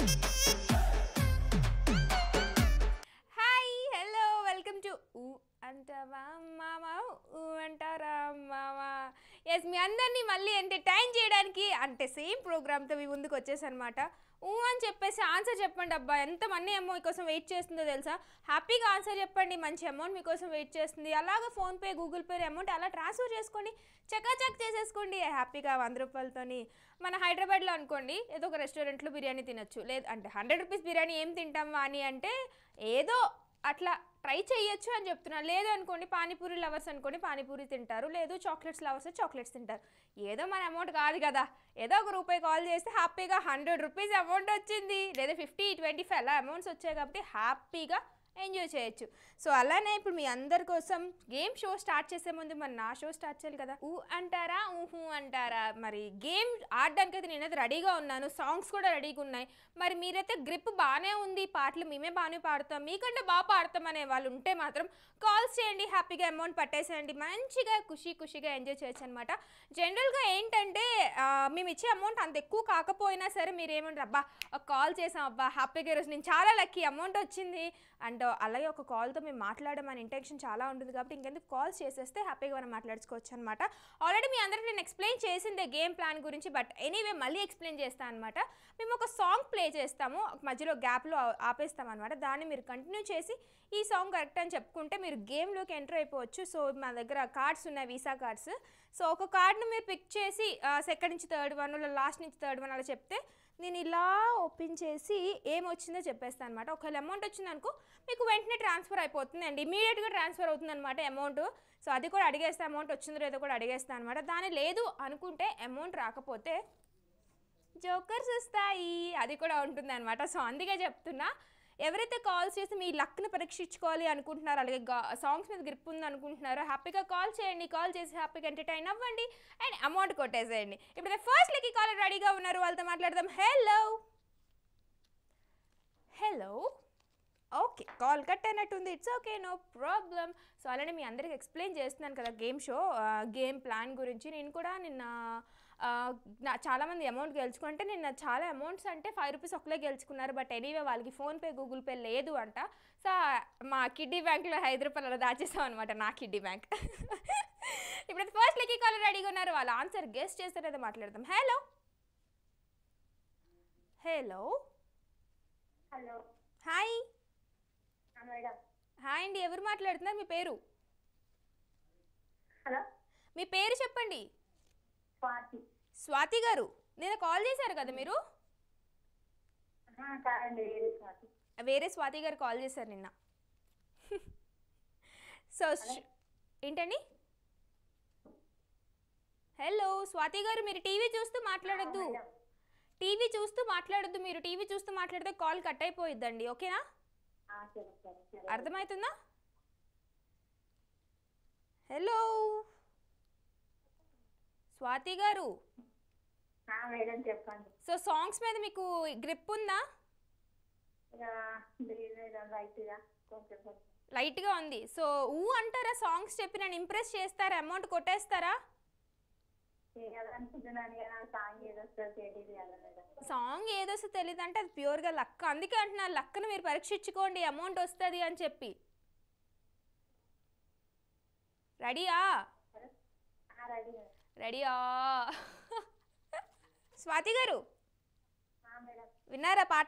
Hi hello welcome to ఊ అంటావా మామ ఊ అంటారా మామ ఎస్ మీ అందరినీ మళ్ళీ ఎంటర్టైన్ చేయడానికి అంటే సేమ్ ప్రోగ్రామ్తో మీ ముందుకు వచ్చేసనమాట ఊ అని చెప్పేసి ఆన్సర్ చెప్పండి అబ్బా ఎంత మనీ అమౌంట్ మీకోసం వెయిట్ చేస్తుందో తెలుసా హ్యాపీగా ఆన్సర్ చెప్పండి మంచి అమౌంట్ మీకోసం వెయిట్ చేస్తుంది అలాగే ఫోన్పే గూగుల్ పే అమౌంట్ అలా ట్రాన్స్ఫర్ చేసుకోండి చకాచక్ చేసేసుకోండి హ్యాపీగా వంద రూపాయలతోని మన హైదరాబాద్లో అనుకోండి ఏదో ఒక రెస్టారెంట్లో బిర్యానీ తినొచ్చు లేదు అంటే హండ్రెడ్ రూపీస్ బిర్యానీ ఏం తింటాం అని అంటే ఏదో అట్లా ట్రై చేయొచ్చు అని చెప్తున్నాను లేదు అనుకోండి పానీపూరి లవర్స్ అనుకోండి పానీపూరి తింటారు లేదు చాక్లెట్స్ లవర్స్ చాక్లెట్స్ తింటారు ఏదో మన అమౌంట్ కాదు కదా ఏదో ఒక రూపాయి కాల్ చేస్తే హ్యాపీగా హండ్రెడ్ రూపీస్ అమౌంట్ వచ్చింది లేదా ఫిఫ్టీ ట్వంటీ ఫైవ్ అలా అమౌంట్స్ వచ్చాయి కాబట్టి హ్యాపీగా ఎంజాయ్ చేయొచ్చు సో అలానే ఇప్పుడు మీ అందరి కోసం గేమ్ షో స్టార్ట్ చేసే ముందు మరి నా షో స్టార్ట్ చేయాలి కదా ఊ అంటారా ఊహు అంటారా మరి గేమ్ ఆడడానికి అయితే నేనైతే రెడీగా ఉన్నాను సాంగ్స్ కూడా రెడీగా ఉన్నాయి మరి మీరైతే గ్రిప్ బాగానే ఉంది పాటలు మేమే బాగానే పాడుతాం మీకంటే బాగా పాడతాం అనే వాళ్ళు ఉంటే మాత్రం కాల్స్ చేయండి హ్యాపీగా అమౌంట్ పట్టేసేయండి మంచిగా ఖుషి ఖుషిగా ఎంజాయ్ చేయొచ్చు అనమాట జనరల్గా ఏంటంటే ఆ, మేము ఇచ్చే అమౌంట్ అంత ఎక్కువ కాకపోయినా సరే మీరు ఏమంటారు అబ్బా ఒక కాల్ చేసాం అబ్బా హ్యాపీగా ఈరోజు నేను చాలా లక్కీ అమౌంట్ వచ్చింది అండ్ అలాగే ఒక కాల్తో మేము మాట్లాడమని ఇంటెన్షన్ చాలా ఉంటుంది కాబట్టి ఇంకెందుకు కాల్స్ చేసేస్తే హ్యాపీగా మనం మాట్లాడుకోవచ్చు అనమాట ఆల్రెడీ మీ అందరికీ నేను ఎక్స్ప్లెయిన్ చేసిందే గేమ్ ప్లాన్ గురించి బట్ ఎనీవే మళ్ళీ ఎక్స్ప్లెయిన్ చేస్తాను అనమాట మేము ఒక సాంగ్ ప్లే చేస్తాము మధ్యలో గ్యాప్లో ఆపేస్తాం అనమాట దాన్ని మీరు కంటిన్యూ చేసి ఈ సాంగ్ కరెక్ట్ అని చెప్పుకుంటే మీరు గేమ్లోకి ఎంటర్ అయిపోవచ్చు సో మా దగ్గర కార్డ్స్ ఉన్నాయి వీసా కార్డ్స్ సో ఒక కార్డ్ను మీరు పిక్ చేసి సెకండ్ నుంచి థర్డ్ వన్ లాస్ట్ నుంచి థర్డ్ వన్ అలా చెప్తే నేను ఇలా ఓపెన్ చేసి ఏం వచ్చిందో చెప్పేస్తాను అనమాట ఒకవేళ అమౌంట్ వచ్చిందనుకో మీకు వెంటనే ట్రాన్స్ఫర్ అయిపోతుంది అండి ఇమీడియట్గా ట్రాన్స్ఫర్ అవుతుంది అనమాట అమౌంట్ సో అది కూడా అడిగేస్తే అమౌంట్ వచ్చిందో లేదో కూడా అడిగేస్తాను అనమాట దాని లేదు అనుకుంటే అమౌంట్ రాకపోతే జోకర్స్ వస్తాయి అది కూడా ఉంటుంది అనమాట సో అందుకే చెప్తున్నా ఎవరైతే కాల్స్ చేసి మీ లక్ని పరీక్షించుకోవాలి అనుకుంటున్నారో అలాగే సాంగ్స్ మీద గ్రిప్ ఉంది అనుకుంటున్నారో హ్యాపీగా కాల్ చేయండి కాల్ చేసి హ్యాపీగా ఎంటర్టైన్ అవ్వండి అండ్ అమౌంట్ కొట్టేసేయండి ఇప్పుడు ఫస్ట్ లెక్కి కాల్ రెడీగా ఉన్నారు వాళ్ళతో మాట్లాడదాం hello hello okay call cut అయినట్టుంది it's okay no problem so అలానే మీ అందరికి ఎక్స్ప్లెయిన్ చేస్తున్నాను కదా గేమ్ షో గేమ్ ప్లాన్ గురించి నేను కూడా నిన్న ఆ, నా చాలామంది అమౌంట్ గెలుచుకుంటే నిన్న చాలా అమౌంట్స్ అంటే ఫైవ్ రూపీస్ ఒకలే గెలుచుకున్నారు బట్ ఎనీవే వాళ్ళకి ఫోన్పే గూగుల్ పే లేదు అంట సో మా కిడ్డీ బ్యాంక్లో ఐదు రూపాయలు అలా దాచేసాం అనమాట నా కిడ్డీ బ్యాంక్ ఇప్పుడు ఫస్ట్ లెక్కి కాల్ రెడీగా ఉన్నారు వాళ్ళ ఆన్సర్ గెస్ట్ చేస్తారేదో మాట్లాడదాం హలో హలో హలో హాయ్ ఆ, మేడం హాయ్ అండి ఎవరు మాట్లాడుతున్నారు మీ పేరు హలో మీ పేరు చెప్పండి స్వాతి స్వాతి గారు నేను కాల్ చేశారు కదా మీరు ఆహా, కాదండి వేరే స్వాతి వేరే స్వాతి గారు కాల్ చేశారు నిన్న సో sh- ఏంటండి హలో స్వాతి గారు మీరు టీవీ చూస్తూ మాట్లాడొద్దు మేడం. టీవీ చూస్తూ మాట్లాడొద్దు మీరు టీవీ చూస్తూ మాట్లాడితే కాల్ కట్ అయిపోయిద్దండి ఓకేనా ఆ, సరే సరే సరే అర్థమవుతుందా హలో స్వాతి గారు ఆ, మేడం చెప్పండి సో సాంగ్స్ మీద మీకు గ్రిప్ ఉందా ఇక లేదు మేడం రైట్గా కొంచెం కొంచెం లైట్గా ఉంది సో ఊ అంటారా సాంగ్స్ చెప్పి నన్ను ఇంప్రెస్ చేస్తారా అమౌంట్ కొట్టేస్తారా చేయాలనుకుంటున్నాను కదా సాంగ్ ఏదో వస్తుంది తెలియదు కదా మేడం సాంగ్ ఏదోసో తెలియదు అంటే అది ప్యూర్గా లక్ అందుకే అంటున్నా లక్ను మీరు పరీక్షించుకోండి అమౌంట్ వస్తుంది అని చెప్పి రెడీయా ఆ, రెడీ మేడం రెడీయా స్వాతి గారు ఆ, మేడం విన్నారా పాట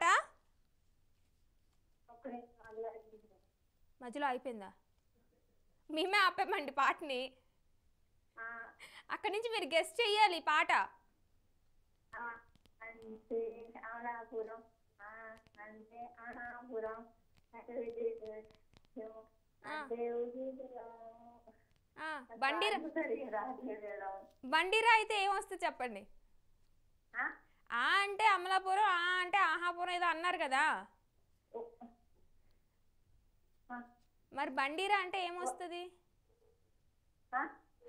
ఒక్క నిమిషం అల్లు అడిగింది మేడం. మధ్యలో అయిపోయిందా మేమే ఆపామండి పాటని ఆ, అక్కడి నుంచి మీరు గెస్ట్ చెయ్యాలి ఈ పాట ఆ, అంటే అమలాపురం ఆ, అంటే అనాపురం అటు విజయనగరం, ఆ. అంటే ఉదయపురం. ఆ, బండిరా సాంగ్ సరిగా రావట్లేదు మేడం. బండిరా అయితే ఏమొస్తుంది చెప్పండి ఆ? ఆ అంటే అమలాపురం ఆ అంటే ఆహాపురం ఏదో అన్నారు కదా ఓ. ఆ. మరి బండిరా అంటే ఏమొస్తుంది ఆ?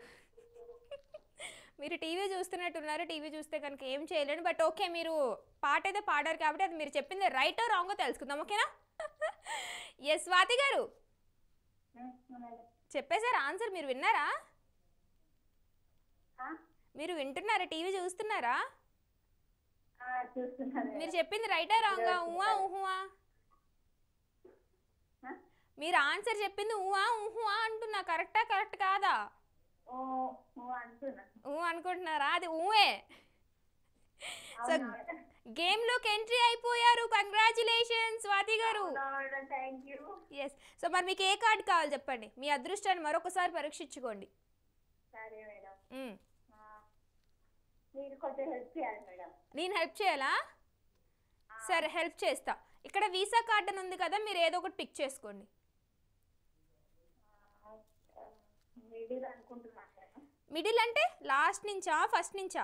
మీరు టీవీ చూస్తున్నట్టున్నారు టీవీ చూస్తే కనుక ఏం చేయలేను బట్ ఓకే మీరు పాట అయితే పాడారు కాబట్టి అది మీరు చెప్పింది రైటో రాంగో తెలుసుకుందాం ఓకేనా ఎస్ స్వాతి గారు ఉమ్, మేడం. చెప్పేశారు ఆన్సర్ మీరు విన్నారా ఆ? మీరు వింటున్నారా టీవీ చూస్తున్నారా ఆ, చూస్తున్నాను మీరు చెప్పింది రైటా రాంగా ఊహా ఊహువా ఆ? మీరు ఆన్సర్ చెప్పింది ఊహా ఊహువా అంటున్నా కరెక్టా కరెక్ట్ కాదా ఓ ఓ అంటున్నా ఊ అనుకుంటున్నారా అది ఊహే సో అవునా మేడం? గేమ్లోకి ఎంట్రీ అయిపోయారు కంగ్రాచులేషన్ స్వాతి గారు అవునా madam thank you yes so మరి మీకు ఏ కార్డ్ కావాలి చెప్పండి మీ అదృష్టాన్ని మరొకసారి పరీక్షించుకోండి సరే మేడం మ్మ్. ఆ, మీరు కొంచెం హెల్ప్ చేయాలి మేడం నేను హెల్ప్ చేయాలా సరే హెల్ప్ చేస్తా ఇక్కడ వీసా కార్డ్ అని ఉంది కదా మీరు ఏదో ఒకటి పిక్ చేసుకోండి మిడిల్ అనుకుంటున్నాను మేడం మిడిల్ అంటే లాస్ట్ నుంచా ఫస్ట్ నుంచా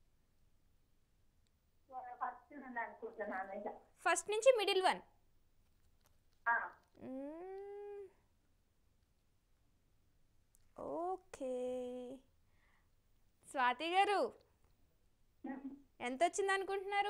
ఫస్ట్ నుండి అనుకుంటున్నాను మేడం ఫస్ట్ నుంచి మిడిల్ వన్ ఆ, ఓకే స్వాతి గారు ఎంత వచ్చింది అనుకుంటున్నారు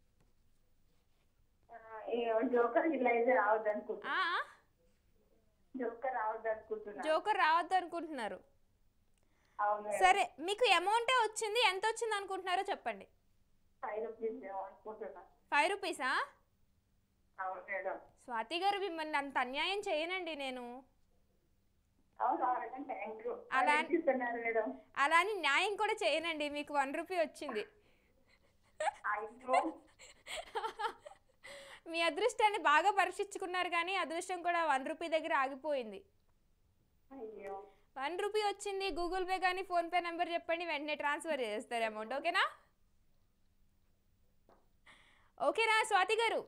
ఆ, ఏ జోకర్ ఇలా అయితే రావద్దు అనుకుంటున్నా ఆ, జోకర్ రావద్దు అనుకుంటున్నా జోకర్ రావద్దు అనుకుంటున్నారు అవును మేడం సరే మీకు అమౌంటే వచ్చింది ఎంత వచ్చింది అనుకుంటున్నారో చెప్పండి ఫైవ్ రూపీస్ అనుకుంటున్నా ఫైవ్ రూపీసా అవును మేడం స్వాతి గారు మిమ్మల్ని అంత అన్యాయం చేయనండి నేను అవును మేడం థ్యాంక్ యూ అలా- ఇస్తున్నారు మేడం అలా అని న్యాయం కూడా చేయనండి మీకు వన్ రూపీ వచ్చింది అయ్యో మీ అదృష్టాన్ని బాగా పరీక్షించుకున్నారు కానీ అదృష్టం కూడా వన్ రూపీ దగ్గర ఆగిపోయింది అయ్యో వన్ రూపీ వచ్చింది గూగుల్ పే కానీ ఫోన్పే నెంబర్ చెప్పండి వెంటనే ట్రాన్స్ఫర్ చేస్తారు అమౌంట్ ఓకేనా ఓకేనా స్వాతి గారు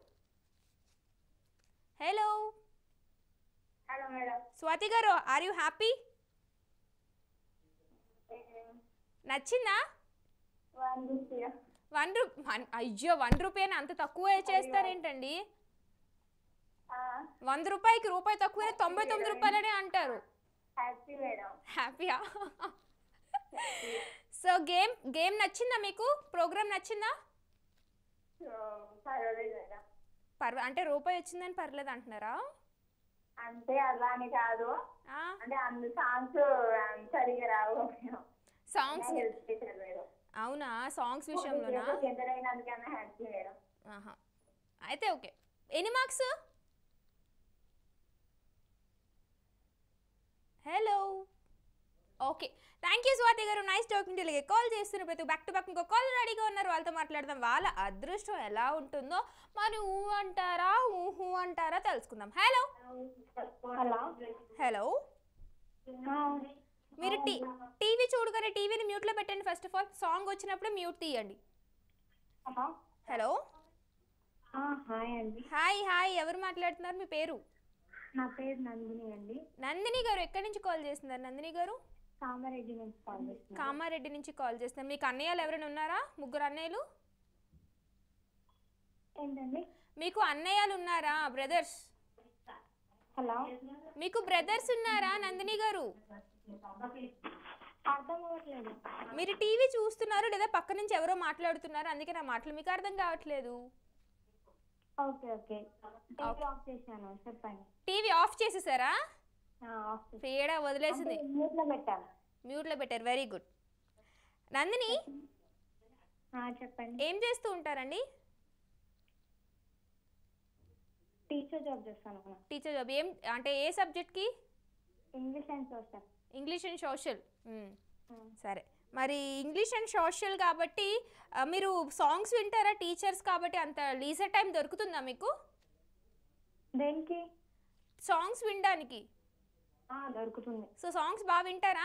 hello hello madam Swathi garu are you happy నచ్చిందా వన్ రూపీ వన్ రూ వన్ అయ్యో వన్ రూపీ అని అంత తక్కువ చేస్తారేంటండి వంద రూపాయికి రూపాయి తక్కువనే తొంభై తొమ్మిది రూపాయలనే అంటారు హ్యాపీ మేడం హ్యాపీయా సో గేమ్ గేమ్ నచ్చిందా మీకు ప్రోగ్రామ్ నచ్చిందా సో పర్వాలేదు మేడం పర్వ అంటే రూపాయి వచ్చిందని పర్లేదు అంటున్నారా అంటే అలా అని కాదు ఆ, అంటే అందు సాంగ్స్ సరిగా రావు మేడం సాంగ్స్ హెల్ప్ చేశారు మేడం అవునా సాంగ్స్ విషయంలోనా ఎంతైనందుకన్నా హ్యాపీ మేడం ఆహా అయితే ఓకే ఎన్ని marks hello okay thank you Swathi garu nice talking to ఇలాగే కాల్ చేస్తున్న ప్రతి బ్యాక్ టు బ్యాక్ ఇంకో కాల్ రెడీగా ఉన్నారు వాళ్ళతో మాట్లాడదాం వాళ్ళ అదృష్టం ఎలా ఉంటుందో మరి ఊ అంటారా ఊహు అంటారా తెలుసుకుందాం హలో హలో హలో మీరు టీ టీవీ చూడగానే టీవీని మ్యూట్లో పెట్టండి ఫస్ట్ ఆఫ్ ఆల్ సాంగ్ వచ్చినప్పుడు మ్యూట్ తీయండి హలో హలో హాయ్ అండి హాయ్ హాయ్ ఎవరు మాట్లాడుతున్నారు మీ పేరు నా పేరు నందిని అండి నందిని గారు ఎక్కడి నుంచి కాల్ చేస్తున్నారు నందిని గారు కామారెడ్డి నుంచి కాల్ చేస్తున్నాను కామారెడ్డి నుంచి కాల్ చేస్తున్నారు మీకు అన్నయ్యలు ఎవరైనా ఉన్నారా ముగ్గురు అన్నయ్యలు ఏంటండి మీకు అన్నయ్యలు ఉన్నారా బ్రదర్స్ హలో మీకు బ్రదర్స్ ఉన్నారా నందిని గారు అర్థం అవ్వట్లేదు మీరు టీవీ చూస్తున్నారు లేదా పక్క నుంచి ఎవరో మాట్లాడుతున్నారు అందుకే నా మాటలు మీకు అర్థం కావట్లేదు ఓకే ఓకే టీవీ ఆఫ్ చేశాను చెప్పండి టీవీ ఆఫ్ చేసేసారా ఆఫ్ చేశాను పేడ వదిలేసింది మ్యూట్లో పెట్టాను మ్యూట్లో పెట్టారు వెరీ గుడ్ నందిని చెప్పండి ఏం చేస్తూ ఉంటారండి టీచర్ జాబ్ చేస్తాను టీచర్ జాబ్ ఏం అంటే ఏ సబ్జెక్ట్కి English and social English and social సరే మరి ఇంగ్లీష్ అండ్ సోషల్ కాబట్టి ఆ, మీరు సాంగ్స్ వింటారా టీచర్స్ కాబట్టి అంత లీజర్ టైం దొరుకుతుందా మీకు దేనికి సాంగ్స్ వినడానికి ఆ, దొరుకుతుంది సో సాంగ్స్ బాగా వింటారా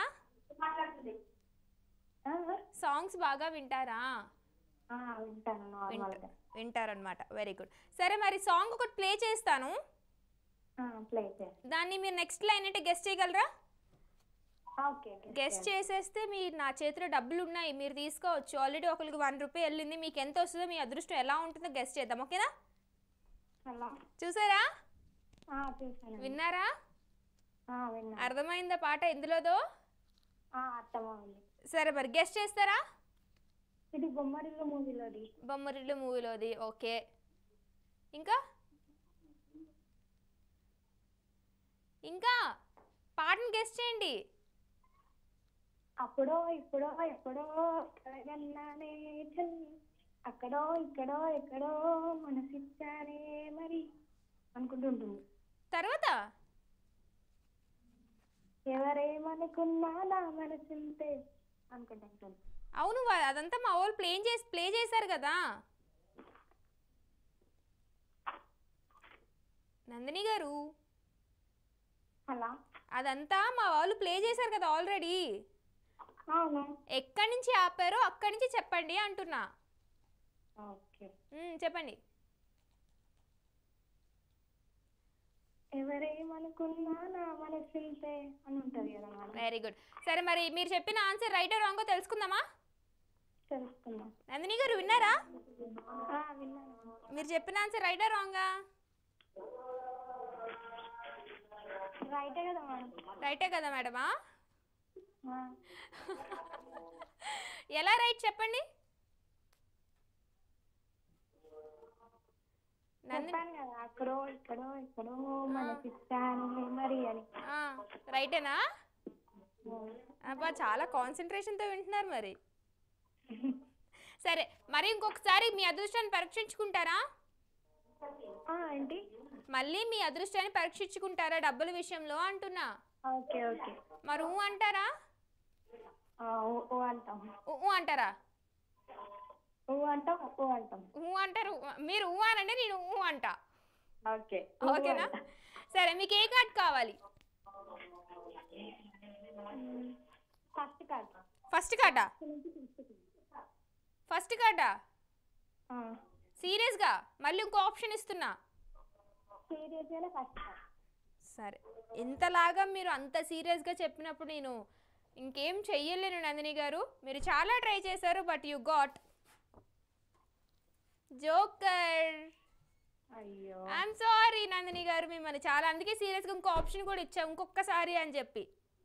ఆ, సాంగ్స్ బాగా వింటారా ఆ, వింటాను నార్మల్గా వింటారనమాట వెరీ గుడ్ సరే మరి సాంగ్ ఒకటి ప్లే చేస్తాను ప్లే చేయండి దాన్ని మీరు నెక్స్ట్ లైన్ అంటే గెస్ట్ చేయగలరా ఓకే గెస్ట్ చేసేస్తే మీ నా చేతిలో డబ్బులు ఉన్నాయి మీరు తీసుకోవచ్చు ఆల్రెడీ ఒకరికి వన్ రూపీ వెళ్ళింది మీకు ఎంత వస్తుందో మీ అదృష్టం ఎలా ఉంటుందో గెస్ట్ చేద్దాం ఓకేనా హలో చూసారా ఆ, చూసాను విన్నారా ఆ, విన్నా అర్థమైందా పాట ఎందులోదో ఆ, అర్థమైంది సరే మరి గెస్ట్ చేస్తారా ఇది బొమ్మరిల్లు మూవీలోది బొమ్మరిల్లు మూవీలోది ఓకే ఇంకా ఇంకా పాటను గెస్ట్ చేయండి అప్పుడో ఇప్పుడో ఎప్పుడో కలగన్నానే చల్ అక్కడో ఇక్కడో ఎక్కడో మనసిచ్చానే మరి అనుకుంటూ ఉంటుంది తర్వాత ఎవరేమనుకున్నా నా మనసుంటే అనుకుంటూ ఉంటుంది అవును వా- అదంతా మా వాళ్ళు ప్లే చేసి ప్లే చేశారు కదా నందిని గారు అలా అదంతా మా వాళ్ళు ప్లే చేశారు కదా ఆల్రెడీ అవును ఎక్కడి నుంచి ఆపారో అక్కడి నుంచి చెప్పండి అంటున్నా ఓకే మ్మ్, చెప్పండి ఎవరేమనుకున్నా నా మనసుంటే అని ఉంటుంది కదా మేడం వెరీ గుడ్ సరే మరి మీరు చెప్పిన ఆన్సర్ రైట్ రాంగో తెలుసుకుందామా తెలుసుకుందాం నందిని గారు విన్నారా ఆ, విన్నాను మీరు చెప్పిన ఆన్సర్ రైటా రాంగా రైటే కదా మేడం రైటే కదా మేడమా ఆ, ఎలా రైట్ చెప్పండి నందిని చెప్పాను కదా అక్కడో ఇక్కడో ఎక్కడో మనసిచ్చానే మరి అని ఆ, రైటేనా అబ్బా చాలా కాన్సన్ట్రేషన్తో వింటున్నారు మరి సరే మరి ఇంకొకసారి మీ అదృష్టాన్ని పరీక్షించుకుంటారా ఆ, ఏంటి మళ్ళీ మీ అదృష్టాన్ని పరీక్షించుకుంటారా డబ్బుల విషయంలో అంటున్నా ఓకే ఓకే మరి ఊ అంటారా ఆ, ఓ ఓ అంటాం ఊ ఊ అంటారా ఓ అంటాం ఓ అంటాం ఊ అంటారు మీరు ఊ అనంటే నేను ఊ అంటా ఓకే ఓకేనా సరే మీకు ఏ కార్డ్ కావాలి ఫస్ట్ కార్డ్ ఫస్ట్ కార్డా ఫస్ట్ కార్డా సీరియస్గా మళ్ళీ ఇంకో ఆప్షన్ ఇస్తున్నా సీరియస్ గానే ఫస్ట్ కార్డ్ సరే ఇంతలాగా మీరు అంత సీరియస్గా చెప్పినప్పుడు నేను ఇంకేం చెయ్యలేను నందిని గారు మీరు చాలా ట్రై చేశారు బట్ యు గాట్ జోకర్ అయ్యో ఐఎమ్ సారీ నందిని గారు మిమ్మల్ని చాలా అందుకే సీరియస్గా ఇంకో ఆప్షన్ కూడా ఇచ్చాం ఇంకొకసారి అని చెప్పి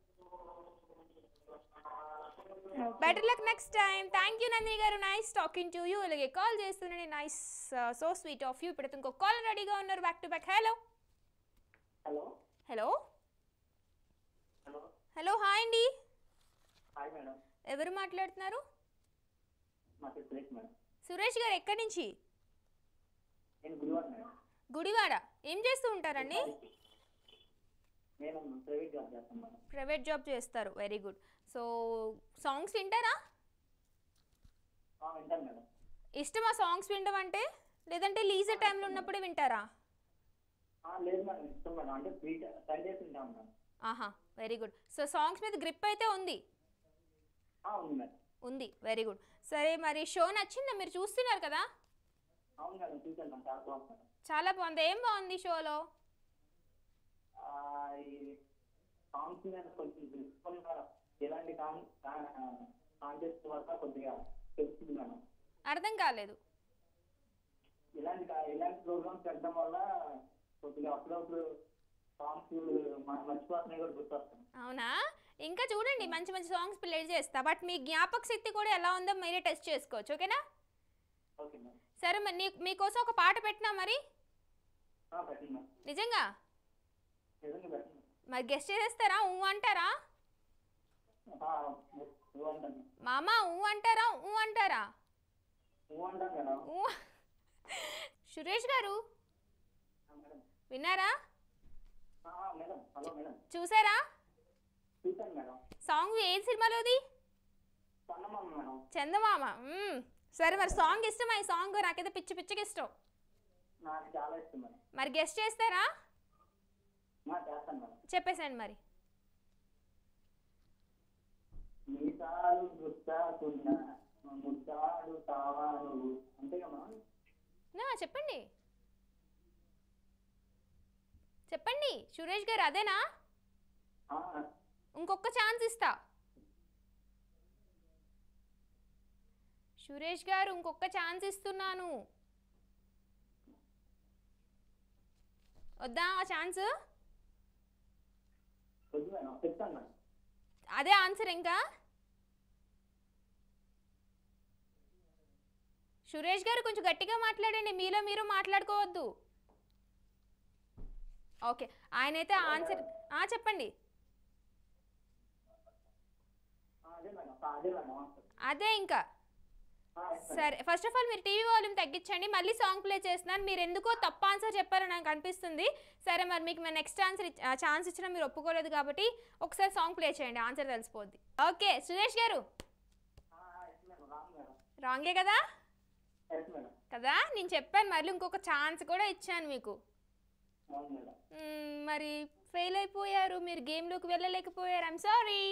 better luck next time thank you Nandini garu nice talking to you ఇలాగే కాల్ చేస్తుండండి nice so sweet of you ఇప్పుడు ఇంకో కాల్ రెడీగా ఉన్నారు back to back hello hello hello hello hello hi అండి హాయ్ మేడం ఎవరు మాట్లాడుతున్నారు మా పేరు సురేష్ మేడం సురేష్ గారు ఎక్కడి నుంచి నేను గుడివాడ మేడం గుడివాడ ఏం చేస్తూ ఉంటారండి నేను ప్రైవేట్ జాబ్ చేస్తాను మేడం ప్రైవేట్ జాబ్ చేస్తారు వెరీ గుడ్ సో సాంగ్స్ వింటారా ఆ, వింటాను మేడం ఇష్టమా సాంగ్స్ వినడం అంటే లేదంటే లీజర్ టైంలో ఉన్నప్పుడే వింటారా ఆ, లేదు మేడం ఇష్టం మేడం అంటే త్రీ సండేస్ వింటాం మేడం ఆహా వెరీ గుడ్ సో సాంగ్స్ మీద గ్రిప్ అయితే ఉంది ఆ, ఉంది మేడం ఉంది వెరీ గుడ్ సరే మరి షో నచ్చిందా మీరు చూస్తున్నారు కదా అవును మేడం చూసాను మేడం చాలా బాగుంది మేడం చాలా బాగుంది ఏం బాగుంది షోలో ఆ, ఈ సాంగ్స్ మీద కొంచెం తెలుసుకొని మేడం ఎలాంటి కాన్ కాంటెస్ట్ వల్ల కొద్దిగా తెలుస్తుంది మేడం అర్థం కాలేదు ఇలాంటి కా- ఇలాంటి ప్రోగ్రామ్స్ పెట్టడం వల్ల కొద్దిగా అప్పుడప్పుడు సాంగ్స్ మనం మర్చిపోతున్నాయి కూడా గుర్తొస్తాయి అవునా ఇంకా చూడండి మంచి మంచి సాంగ్స్ ప్లే చేస్తా బట్ మీ జ్ఞాపక శక్తి కూడా ఎలా ఉందో మీరే టెస్ట్ చేసుకోవచ్చు ఓకేనా ఓకే మేడం సరే మరి నీ మీకోసం ఒక పాట పెట్టినా మరి ఆ, పెట్టండి మేడం నిజంగా నిజంగా పెట్టండి మరి గెస్ట్ చేసేస్తారా ఊ అంటారా ఆ, నువ్వు అంటాను మామ ఊ అంటారా ఊ అంటారా నువ్వు అంటాను మేడం ఊ సురేష్ గారు ఆ, మేడం విన్నారా ఆ, మేడం హలో మేడం చూసారా చూశాను మేడం సాంగ్ ఏ సినిమాలోది సన్నమామ మేడం చందమామ మ్మ్. సరే మరి సాంగ్ ఇష్టమా ఈ సాంగ్ నాకైతే పిచ్చి పిచ్చికి ఇష్టం నాకు చాలా ఇష్టం మేడం మరి గెస్ట్ చేస్తారా నా చేస్తాను మేడం చెప్పేసండి మరి మీసాలు గుర్తాకున్నా ముద్దాడు తావా నువ్వు అంతేగా మేడం నా చెప్పండి చెప్పండి సురేష్ గారు అదేనా ఆ, ఇంకొక ఛాన్స్ ఇస్తా సురేష్ గారు ఇంకొక ఛాన్స్ ఇస్తున్నాను వద్దా ఆ ఛాన్స్ వద్దు మేడం చెప్తాను మేడం అదే ఆన్సర్ ఇంకా సురేష్ గారు కొంచెం గట్టిగా మాట్లాడండి మీలో మీరు మాట్లాడుకోవద్దు ఓకే ఆయనైతే ఆన్సర్ ఆ, చెప్పండి ఆ, అదే మేడం ఆ, అదే మేడం అదే ఇంకా ఆ, yes, madam. సరే ఫస్ట్ ఆఫ్ ఆల్ మీరు టీవీ వాల్యూమ్ తగ్గించండి మళ్ళీ సాంగ్ ప్లే చేస్తున్నాను మీరు ఎందుకో తప్పు ఆన్సర్ చెప్పారని నాకు అనిపిస్తుంది సరే మరి మీకు మేము నెక్స్ట్ ఆన్సర్ ఛాన్స్ ఇచ్చినా మీరు ఒప్పుకోలేదు కాబట్టి ఒకసారి సాంగ్ ప్లే చేయండి ఆన్సర్ తెలిసిపోద్ది ఓకే సురేష్ గారు ఆ, ఆ, yes, madam. రాంగ్ మేడం రాంగే కదా ఎస్ మేడం కదా నేను చెప్పాను మళ్ళీ ఇంకొక ఛాన్స్ కూడా ఇచ్చాను మీకు అవును మేడం మ్మ్, మరి ఫెయిల్ అయిపోయారు మీరు గేమ్లోకి వెళ్ళలేకపోయారు ఐమ్ సారీ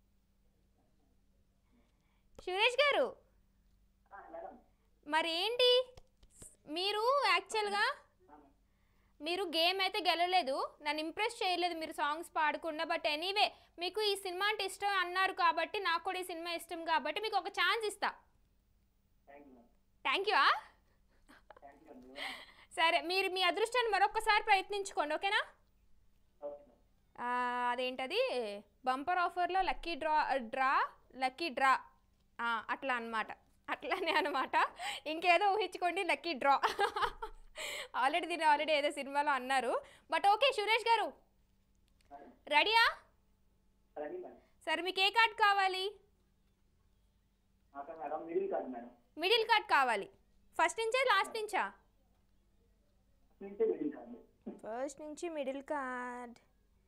సురేష్ గారు ఆ, మేడం మరి ఏంటి మీరు యాక్చువల్గా మీరు గేమ్ అయితే గెలవలేదు నన్ను ఇంప్రెస్ చేయలేదు మీరు సాంగ్స్ పాడకుండా బట్ ఎనీవే మీకు ఈ సినిమా అంటే ఇష్టం అన్నారు కాబట్టి నాకు కూడా ఈ సినిమా ఇష్టం కాబట్టి మీకు ఒక ఛాన్స్ ఇస్తా thank you madam thank you thank you అండి సరే మీరు మీ అదృష్టాన్ని మరొకసారి ప్రయత్నించుకోండి ఓకేనా ఓకే మేడం ఆ, అదేంటది బంపర్ ఆఫర్లో lucky draw draw lucky draw ఆ, అట్లా అన్నమాట అట్లానే అనమాట ఇంకేదో ఊహించుకోండి లక్కీ డ్రా ఆల్రెడీ దీన్ని ఆల్రెడీ ఏదో సినిమాలో అన్నారు but okay Suresh garu madam రెడీయా రెడీ మేడం సరే మీకు ఏ కార్డ్ కావాలి okay madam middle card madam middle card కావాలి ఫస్ట్ నుంచే లాస్ట్ నుంచా నుంచే మిడిల్ కార్డ్ ఫస్ట్ నుంచి మిడిల్ కార్డ్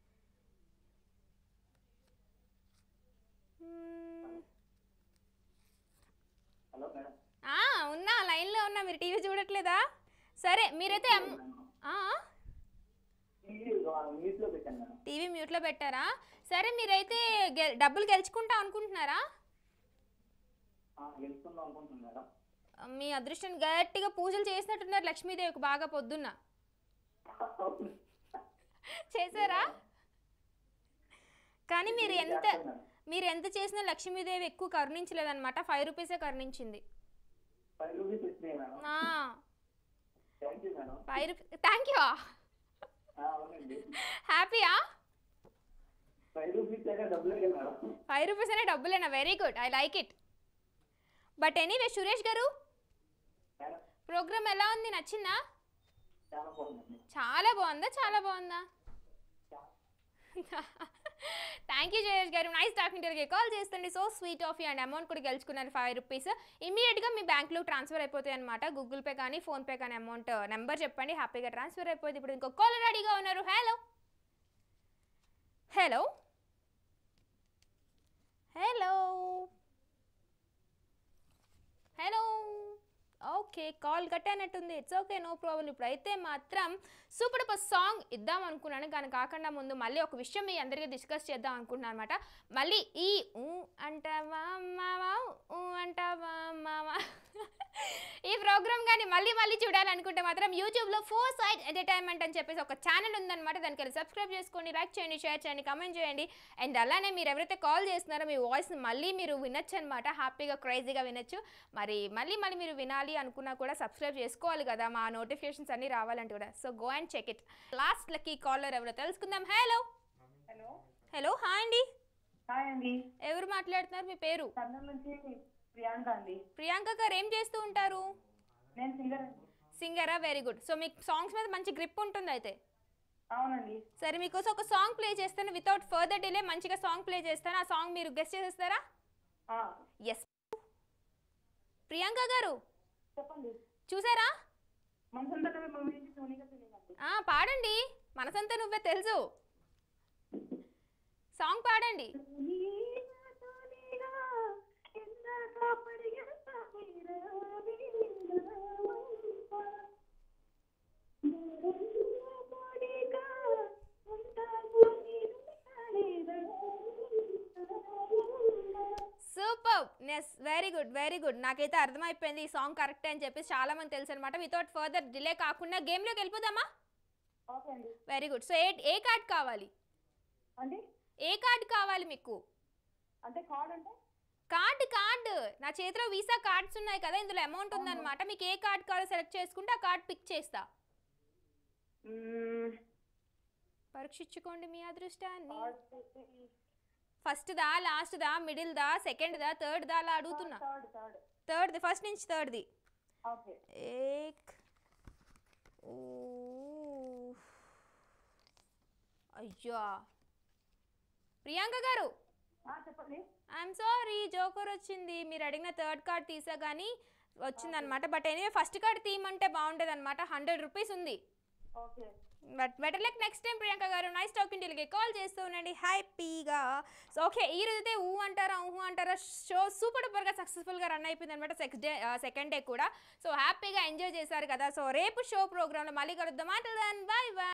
హలో మేడం ఉన్నా లైన్లో ఉన్నా మీరు టీవీ చూడట్లేదా సరే మీరైతే ఎం- ఆ? మ్యూట్లో పెట్టాను మేడం టీవీ మ్యూట్లో పెట్టారా సరే మీరైతే గె- డబ్బులు గెలుచుకుంటా అనుకుంటున్నారా ఆ, గెలుచుకుందాం అనుకుంటున్నాను మేడం మీ అదృష్టం గట్టిగా పూజలు చేసినట్టున్నారు లక్ష్మీదేవికి బాగా పొద్దున్న చేశారా కానీ మీరు ఎంత మీరు ఎంత చేసినా లక్ష్మీదేవి ఎక్కువ కరుణించలేదన్నమాట ఫైవ్ రూపీసే కరుణించింది ఫైవ్ రూపీస్ ఇచ్చినాయి madam thank you madam five rupees thank you ఆ, అవునండి హ్యాపీయా ఫైవ్ రూపీస్ అయినా డబ్బులే మేడం ఫైవ్ రూపీస్ అనే డబ్బులేనా very good I like it but anyway Suresh garu madam programme ఎలా ఉంది నచ్చిందా చాలా బాగుందండి చాలా బాగుందా చాలా బాగుందా thank you Jayesh garu nice talking to call చేస్తుంది so sweet of you and amount కూడా గెలుచుకున్నారు ఫైవ్ రూపీస్ ఇమీడియట్గా మీ బ్యాంక్లో ట్రాన్స్ఫర్ అయిపోతాయి అనమాట గూగుల్ పే కానీ ఫోన్పే కానీ అమౌంట్ నెంబర్ చెప్పండి హ్యాపీగా ట్రాన్స్ఫర్ అయిపోయింది ఇప్పుడు ఇంకో కాల్ రెడీగా ఉన్నారు hello hello hello hello okay call కట్టనట్టుంది ఇట్స్ ఓకే నో ప్రాబ్లం ఇప్పుడైతే మాత్రం సూపర్ డూపర్ సాంగ్ ఇద్దాం అనుకున్నాను కానీ కాకుండా ముందు మళ్ళీ ఒక విషయం మీ అందరికీ డిస్కస్ చేద్దాం అనుకుంటున్నాను అనమాట మళ్ళీ ఈ ఊ అంటావా మావా ఊ అంటావా మావా ఈ ప్రోగ్రామ్ కానీ మళ్ళీ మళ్ళీ చూడాలనుకుంటే మాత్రం యూట్యూబ్లో ఫోర్ సైడ్ ఎంటర్టైన్మెంట్ అని చెప్పేసి ఒక ఛానల్ ఉందన్నమాట దానికి వెళ్ళి సబ్స్క్రైబ్ చేసుకోండి లైక్ చేయండి షేర్ చేయండి కమెంట్ చేయండి అండ్ అలానే మీరు ఎవరైతే కాల్ చేస్తున్నారో మీ వాయిస్ని మళ్ళీ మీరు వినొచ్చు అనమాట హ్యాపీగా క్రైజీగా వినొచ్చు మరి మళ్ళీ మళ్ళీ మీరు వినాలి అనుకున్నా కూడా సబ్స్క్రైబ్ చేసుకోవాలి కదా మా నోటిఫికేషన్స్ అన్నీ రావాలంటే కూడా so go and check it last lucky caller ఎవరో తెలుసుకుందాం హలో హలో హలో హాయ్ అండి హాయ్ అండి ఎవరు మాట్లాడుతున్నారు మీ పేరు కర్నూలు నుంచి ప్రియాంక అండి ప్రియాంక గారు ఏం చేస్తూ ఉంటారు నేను సింగర్ అండి సింగరా వెరీ గుడ్ సో మీకు సాంగ్స్ మీద మంచి గ్రిప్ ఉంటుంది అయితే అవునండి సరే మీకోసం ఒక సాంగ్ ప్లే చేస్తాను వితౌట్ ఫర్దర్ డిలే మంచిగా సాంగ్ ప్లే చేస్తాను ఆ సాంగ్ మీరు గెస్ట్ చేసేస్తారా ఆ, ఎస్ ప్రియాంక గారు చెప్పండి చూసారా మనసంతా మమ్మీ నుంచి సోనిగా తెలియదండి ఆ, పాడండి మనసంతా నువ్వే తెలుసు సాంగ్ పాడండి సూపర్ నెస్ వెరీ గుడ్ వెరీ గుడ్ నాకైతే అర్థమైపోయింది ఈ సాంగ్ కరెక్ట్ అని చెప్పి చాలా మంది తెలుసు అనమాట వితౌట్ ఫర్దర్ డిలే కాకుండా గేమ్లోకి వెళ్ళిపోదామా ఓకే అండి వెరీ గుడ్ సో ఏ ఏ కార్డ్ కావాలి అంటే ఏ కార్డ్ కావాలి మీకు అంటే కార్డ్ అంటే కార్డ్ కార్డ్ నా చేతిలో వీసా కార్డ్స్ ఉన్నాయి కదా ఇందులో అమౌంట్ ఉందన్నమాట మీకు ఏ కార్డ్ కావాలో సెలెక్ట్ చేసుకుంటే ఆ కార్డ్ పిక్ చేస్తా మ్మ్, పరీక్షించుకోండి మీ అదృష్టాన్ని కార్డ్ వచ్చేసి ఫస్ట్ దా లాస్ట్ దా మిడిల్ దా సెకండ్ దా థర్డ్ దా అలా అడుగుతున్నా థర్డ్ థర్డ్ థర్డ్ది ఫస్ట్ నుంచి థర్డ్ది ఓకే ఏక్ ఊ. అయ్యో ప్రియాంక గారు ఆ, చెప్పండి ఐఎమ్ సారీ జోకర్ వచ్చింది మీరు అడిగిన థర్డ్ కార్డ్ తీసా కానీ వచ్చిందనమాట బట్ ఎనీవే ఫస్ట్ కార్డ్ తీయమంటే బాగుండేది అనమాట హండ్రెడ్ రూపీస్ ఉంది okay but better like next time Priyanka గారు నైస్ టాకింగ్ టీలకి కాల్ చేస్తూ ఉండండి హ్యాపీగా సో ఓకే ఈ రోజు అయితే ఊ అంటారా ఊహు అంటారా షో సూపర్ డూపర్గా సక్సెస్ఫుల్గా రన్ అయిపోయింది అనమాట సెకండ్ డే సెకండ్ డే కూడా సో హ్యాపీగా ఎంజాయ్ చేశారు కదా సో రేపు షో ప్రోగ్రాంలో మళ్ళీ కలుద్దాం అంటే బాయ్ బాయ్